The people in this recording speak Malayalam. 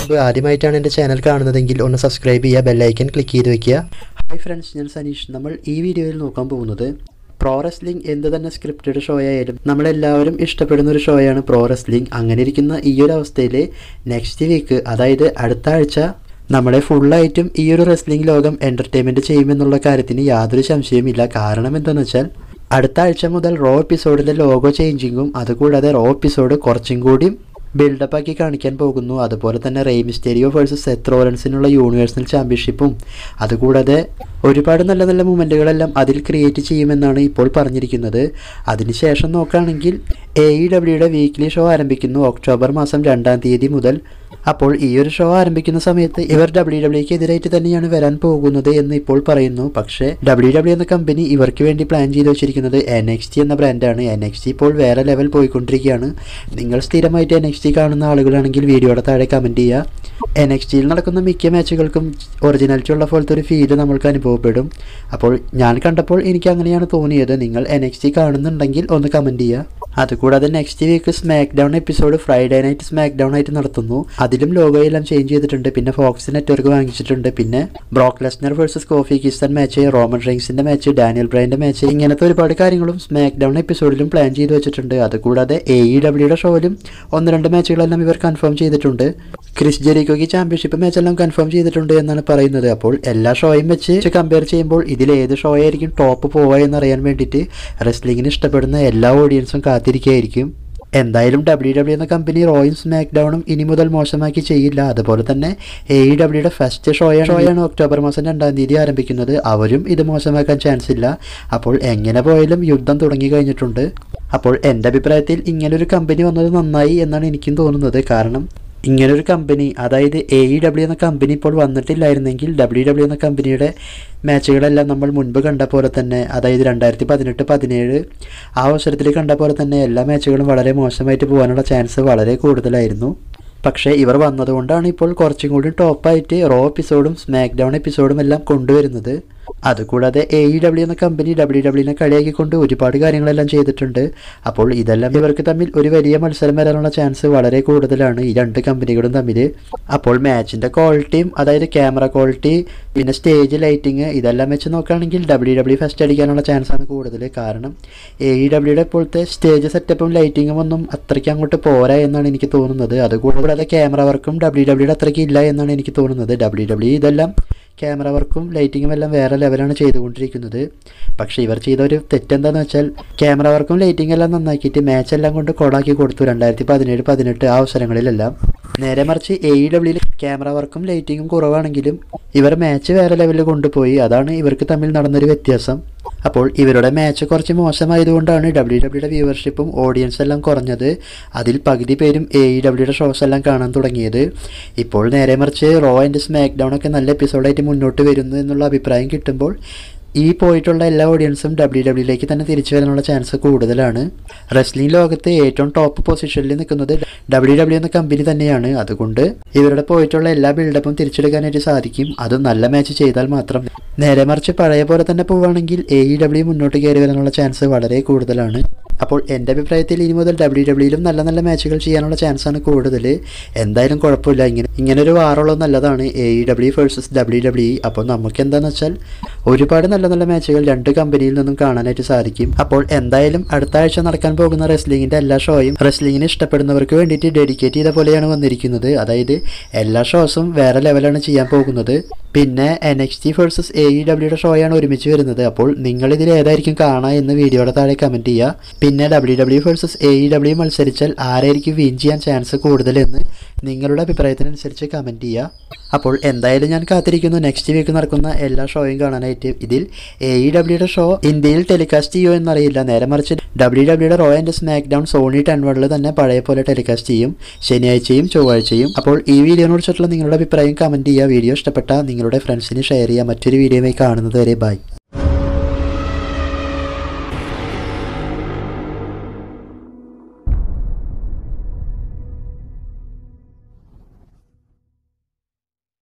മുമ്പ് ആദ്യമായിട്ടാണ് എൻ്റെ ചാനൽ കാണുന്നതെങ്കിൽ ഒന്ന് സബ്സ്ക്രൈബ് ചെയ്യുക ബെല്ലൈക്കൻ ക്ലിക്ക് ചെയ്ത് വെക്കുക ഹായ് ഫ്രണ്ട്സ് ഞാൻ സനീഷ് നമ്മൾ ഈ വീഡിയോയിൽ നോക്കാൻ പോകുന്നത് പ്രോ റെസ്ലിംഗ് എന്ത് തന്നെ സ്ക്രിപ്റ്റഡ് ഷോ ആയാലും നമ്മളെല്ലാവരും ഇഷ്ടപ്പെടുന്ന ഒരു ഷോയാണ് പ്രോ റെസ്ലിംഗ് അങ്ങനെ ഇരിക്കുന്ന ഈ ഒരു അവസ്ഥയിൽ നെക്സ്റ്റ് വീക്ക് അതായത് അടുത്ത ആഴ്ച നമ്മളെ ഫുള്ളായിട്ടും ഈ ഒരു റെസ്ലിംഗ് ലോകം എൻ്റർടൈൻമെൻറ്റ് ചെയ്യുമെന്നുള്ള കാര്യത്തിന് യാതൊരു സംശയവുമില്ല കാരണം എന്താണെന്ന് വെച്ചാൽ അടുത്ത ആഴ്ച മുതൽ റോ എപ്പിസോഡിലെ ലോഗോ ചേഞ്ചിങ്ങും അതുകൂടാതെ റോ എപ്പിസോഡ് കുറച്ചും കൂടി ബിൽഡപ്പ് ആക്കി കാണിക്കാൻ പോകുന്നു അതുപോലെ തന്നെ റെയ് മിസ്റ്റേരിയോ വേഴ്സസ് സെത്ത് റോലൻസിനുള്ള യൂണിവേഴ്സൽ ചാമ്പ്യൻഷിപ്പും അതുകൂടാതെ ഒരുപാട് നല്ല നല്ല മൂമെൻറ്റുകളെല്ലാം അതിൽ ക്രിയേറ്റ് ചെയ്യുമെന്നാണ് ഇപ്പോൾ പറഞ്ഞിരിക്കുന്നത് അതിനുശേഷം നോക്കുകയാണെങ്കിൽ എ ഇ ഡബ്ല്യൂയുടെ വീക്ക്ലി ഷോ ആരംഭിക്കുന്നു ഒക്ടോബർ മാസം രണ്ടാം തീയതി മുതൽ അപ്പോൾ ഈ ഒരു ഷോ ആരംഭിക്കുന്ന സമയത്ത് ഇവർ ഡബ്ല്യു ഡബ്ല്യുക്ക് എതിരായിട്ട് തന്നെയാണ് വരാൻ പോകുന്നത് എന്ന് ഇപ്പോൾ പറയുന്നു പക്ഷേ ഡബ്ല്യു ഡബ്ല്യു എന്ന കമ്പനി ഇവർക്ക് വേണ്ടി പ്ലാൻ ചെയ്ത് വെച്ചിരിക്കുന്നത് എൻ എക്സ് ടി എന്ന ബ്രാൻഡാണ് എൻ എക്സ് ടി ഇപ്പോൾ വേറെ ലെവൽ പോയിക്കൊണ്ടിരിക്കുകയാണ് നിങ്ങൾ സ്ഥിരമായിട്ട് എൻ എക്സ് ടി കാണുന്ന ആളുകളാണെങ്കിൽ വീഡിയോയുടെ താഴെ കമൻറ്റ് ചെയ്യുക എൻ എക്സ് ടിയിൽ നടക്കുന്ന മിക്ക മാച്ചുകൾക്കും ഒറിജിനാലിറ്റി ഉള്ള പോലത്തെ ഒരു ഫീല് നമ്മൾക്ക് അനുഭവപ്പെടും അപ്പോൾ ഞാൻ കണ്ടപ്പോൾ എനിക്ക് അങ്ങനെയാണ് തോന്നിയത് നിങ്ങൾ എൻ എക്സ് ടി കാണുന്നുണ്ടെങ്കിൽ ഒന്ന് കമൻറ്റ് ചെയ്യുക അതുകൂടാതെ next week SmackDown episode Friday night SmackDown ആയിട്ട് നടത്തുന്നു അതിലും ലോഗോ എല്ലാം ചേഞ്ച് ചെയ്തിട്ടുണ്ട് പിന്നെ ഫോക്സ് നെറ്റ്വർക്ക് വാങ്ങിച്ചിട്ടുണ്ട് പിന്നെ Brock Lesnar versus Kofi Kingston match Roman റെയിൻസിന്റെ മാച്ച് ഡാനിയൽ ബ്രൈൻ്റെ മാച്ച് ഇങ്ങനത്തെ ഒരുപാട് കാര്യങ്ങളും സ്മാക്ക് ഡൗൺ എപ്പിസോഡിലും പ്ലാൻ ചെയ്ത് വെച്ചിട്ടുണ്ട് അതുകൂടാതെ എ ഇ ഡബ്ല്യൂയുടെ ഷോയിലും ഒന്ന് രണ്ട് മാച്ചുകളെല്ലാം ഇവർ കൺഫേം ചെയ്തിട്ടുണ്ട് ക്രിസ് ജെറിക്കോയ്ക്ക് ചാമ്പ്യൻഷിപ്പ് മാച്ചെല്ലാം കൺഫേം ചെയ്തിട്ടുണ്ട് എന്നാണ് പറയുന്നത് അപ്പോൾ എല്ലാ ഷോയും വെച്ച് കമ്പയർ ചെയ്യുമ്പോൾ ഇതിൽ ഏത് ഷോ ആയിരിക്കും ടോപ്പ് പോവുക എന്നറിയാൻ വേണ്ടിയിട്ട് റെസ്ലിങ്ങിന് ഇഷ്ടപ്പെടുന്ന എല്ലാ ഓഡിയൻസും കാത്തിരിക്കുകയായിരിക്കും എന്തായാലും ഡബ്ല്യു ഡബ്ല്യു എന്ന കമ്പനി റോയും സ്മാക്ക് ഡൗണും ഇനി മുതൽ മോശമാക്കി ചെയ്യില്ല അതുപോലെ തന്നെ എ ഇ ഡബ്ല്യുടെ ഫസ്റ്റ് ഷോയാണ് ഷോയാണ് ഒക്ടോബർ മാസം രണ്ടാം തീയതി ആരംഭിക്കുന്നത് അവരും ഇത് മോശമാക്കാൻ ചാൻസ് ഇല്ല അപ്പോൾ എങ്ങനെ പോയാലും യുദ്ധം തുടങ്ങി കഴിഞ്ഞിട്ടുണ്ട് അപ്പോൾ എൻ്റെ അഭിപ്രായത്തിൽ ഇങ്ങനൊരു കമ്പനി വന്നത് നന്നായി എന്നാണ് എനിക്കും തോന്നുന്നത് കാരണം ഇങ്ങനൊരു കമ്പനി അതായത് എ ഇ ഡബ്ല്യു എന്ന കമ്പനി ഇപ്പോൾ വന്നിട്ടില്ലായിരുന്നെങ്കിൽ ഡബ്ല്യു ഡബ്ല്യു എന്ന കമ്പനിയുടെ മാച്ചുകളെല്ലാം നമ്മൾ മുൻപ് കണ്ട പോലെ തന്നെ അതായത് രണ്ടായിരത്തി പതിനെട്ട് പതിനേഴ് ആ അവസരത്തിൽ കണ്ട പോലെ തന്നെ എല്ലാ മാച്ചുകളും വളരെ മോശമായിട്ട് പോകാനുള്ള ചാൻസ് വളരെ കൂടുതലായിരുന്നു പക്ഷേ ഇവർ വന്നതുകൊണ്ടാണ് ഇപ്പോൾ കുറച്ചും കൂടി ടോപ്പായിട്ട് റോ എപ്പിസോഡും സ്മാക്ക് ഡൗൺ എപ്പിസോഡും എല്ലാം കൊണ്ടുവരുന്നത് അതുകൂടാതെ എ ഇ ഡബ്ല്യു എന്ന കമ്പനി ഡബ്ല്യു ഡബ്ല്യുവിനെ കളിയാക്കിക്കൊണ്ട് ഒരുപാട് കാര്യങ്ങളെല്ലാം ചെയ്തിട്ടുണ്ട് അപ്പോൾ ഇതെല്ലാം ഇവർക്ക് തമ്മിൽ ഒരു വലിയ മത്സരം വരാനുള്ള ചാൻസ് വളരെ കൂടുതലാണ് ഈ രണ്ട് കമ്പനികളും തമ്മിൽ അപ്പോൾ മാച്ചിൻ്റെ ക്വാളിറ്റിയും അതായത് ക്യാമറ ക്വാളിറ്റി പിന്നെ സ്റ്റേജ് ലൈറ്റിങ് ഇതെല്ലാം വെച്ച് നോക്കുകയാണെങ്കിൽ ഡബ്ല്യു ഡബ്ല്യു ഫസ്റ്റ് അടിക്കാനുള്ള ചാൻസ് ആണ് കൂടുതൽ കാരണം എ ഇ ഡബ്ല്യുടെ ഇപ്പോഴത്തെ സ്റ്റേജ് സെറ്റപ്പും ലൈറ്റിങ്ങും ഒന്നും അത്രയ്ക്ക് അങ്ങോട്ട് പോരാ എന്നാണ് എനിക്ക് തോന്നുന്നത് അതുകൂടാതെ ക്യാമറ വർക്കും ഡബ്ല്യു ഡബ്ല്യുടെ അത്രയ്ക്ക് ഇല്ല എന്നാണ് എനിക്ക് തോന്നുന്നത് ഡബ്ല്യു ഡബ്ല്യു ഇതെല്ലാം ക്യാമറ വർക്കും ലൈറ്റിങ്ങും എല്ലാം വേറെ ലെവലാണ് ചെയ്തുകൊണ്ടിരിക്കുന്നത് പക്ഷേ ഇവർ ചെയ്ത ഒരു തെറ്റെന്താണെന്ന് വെച്ചാൽ ക്യാമറ വർക്കും ലൈറ്റിംഗ് എല്ലാം നന്നാക്കിയിട്ട് മാച്ച് എല്ലാം കൊണ്ട് കൊടാക്കി കൊടുത്തു രണ്ടായിരത്തി പതിനേഴ് പതിനെട്ട് ആ അവസരങ്ങളിലെല്ലാം നേരെ മറിച്ച് എ ഇ ഡബ്ല്യൂയിൽ ക്യാമറ വർക്കും ലൈറ്റിങ്ങും കുറവാണെങ്കിലും ഇവർ മാച്ച് വേറെ ലെവലിൽ കൊണ്ടുപോയി അതാണ് ഇവർക്ക് തമ്മിൽ നടന്നൊരു വ്യത്യാസം അപ്പോൾ ഇവരുടെ മാച്ച് കുറച്ച് മോശമായതുകൊണ്ടാണ് ഡബ്ല്യു ഡബ്ല്യുടെ വ്യൂവർഷിപ്പും ഓഡിയൻസ് എല്ലാം കുറഞ്ഞത് അതിൽ പകുതി പേരും എ ഇ ഡബ്ല്യുടെ ഷോസ് എല്ലാം കാണാൻ തുടങ്ങിയത് ഇപ്പോൾ നേരെ മറിച്ച് റോ ആൻഡ് സ്മാക്ക് ഡൗൺ ഒക്കെ നല്ല എപ്പിസോഡായിട്ട് മുന്നോട്ട് വരുന്നു എന്നുള്ള അഭിപ്രായം കിട്ടുമ്പോൾ ഈ പോയിട്ടുള്ള എല്ലാ ഓഡിയൻസും ഡബ്ല്യു ഡബ്ല്യൂയിലേക്ക് തന്നെ തിരിച്ചു വരാനുള്ള ചാൻസ് കൂടുതലാണ് റെസ്ലിംഗ് ലോകത്ത് ഏറ്റവും ടോപ്പ് പൊസിഷനിൽ നിൽക്കുന്നത് ഡബ്ല്യു ഡബ്ല്യു എന്ന കമ്പനി തന്നെയാണ് അതുകൊണ്ട് ഇവരുടെ പോയിട്ടുള്ള എല്ലാ ബിൽഡപ്പും തിരിച്ചെടുക്കാനായിട്ട് സാധിക്കും അത് നല്ല മാച്ച് ചെയ്താൽ മാത്രം നേരെ മറിച്ച് പഴയ പോലെ തന്നെ പോവുകയാണെങ്കിൽ എ ഇ ഡബ്ല്യു മുന്നോട്ട് കയറി വരാനുള്ള ചാൻസ് വളരെ കൂടുതലാണ് അപ്പോൾ എൻ്റെ അഭിപ്രായത്തിൽ ഇനി മുതൽ ഡബ്ല്യു ഡബ്ല്യൂയിലും നല്ല നല്ല മാച്ചുകൾ ചെയ്യാനുള്ള ചാൻസാണ് കൂടുതൽ എന്തായാലും കുഴപ്പമില്ല ഇങ്ങനെ ഇങ്ങനെ ഒരു വാറുള്ളത് നല്ലതാണ് A E W versus W W അപ്പോൾ നമുക്ക് എന്താണെന്ന് വെച്ചാൽ ഒരുപാട് നല്ല നല്ല മാച്ചുകൾ രണ്ട് കമ്പനിയിൽ നിന്നും കാണാനായിട്ട് സാധിക്കും അപ്പോൾ എന്തായാലും അടുത്ത ആഴ്ച നടക്കാൻ പോകുന്ന റെസ്ലിങ്ങിൻ്റെ എല്ലാ ഷോയും റെസ്ലിങ്ങിനെ ഇഷ്ടപ്പെടുന്നവർക്ക് വേണ്ടിയിട്ട് ഡെഡിക്കേറ്റ് ചെയ്ത പോലെയാണ് വന്നിരിക്കുന്നത് അതായത് എല്ലാ ഷോസും വേറെ ലെവലാണ് ചെയ്യാൻ പോകുന്നത് പിന്നെ N X T versus A E ഡബ്ല്യുടെ ഷോയാണ് ഒരുമിച്ച് വരുന്നത് അപ്പോൾ നിങ്ങൾ ഇതിൽ ഏതായിരിക്കും കാണുക എന്ന് വീഡിയോയുടെ താഴെ കമൻറ്റ് ചെയ്യുക പിന്നെ W W versus A E W മത്സരിച്ചാൽ ആരായിരിക്കും വിൻ ചെയ്യാൻ ചാൻസ് കൂടുതലെന്ന് നിങ്ങളുടെ അഭിപ്രായത്തിനനുസരിച്ച് കമൻറ്റ് ചെയ്യുക അപ്പോൾ എന്തായാലും ഞാൻ കാത്തിരിക്കുന്നു നെക്സ്റ്റ് വീക്ക് നടക്കുന്ന എല്ലാ ഷോയും കാണാനായിട്ട് ഇതിൽ എ ഇ ഡബ്ല്യുടെ ഷോ ഇന്ത്യയിൽ ടെലികാസ്റ്റ് ചെയ്യുമോ എന്നറിയില്ല നേരെ മറിച്ച് ഡബ്ല്യു ഡബ്ല്യുടെ Raw and SmackDown Sony ten വണ്ണിൽ തന്നെ പഴയ പോലെ ടെലികാസ്റ്റ് ചെയ്യും ശനിയാഴ്ചയും ചൊവ്വാഴ്ചയും അപ്പോൾ ഈ വീഡിയോനെ കുറിച്ചിട്ടുള്ള നിങ്ങളുടെ അഭിപ്രായം കമൻറ്റ് ചെയ്യുക വീഡിയോ ഇഷ്ടപ്പെട്ട നിങ്ങളുടെ ഫ്രണ്ട്സിന് ഷെയർ ചെയ്യുക മറ്റൊരു വീഡിയോയുമായി കാണുന്നത് വരെ ബൈ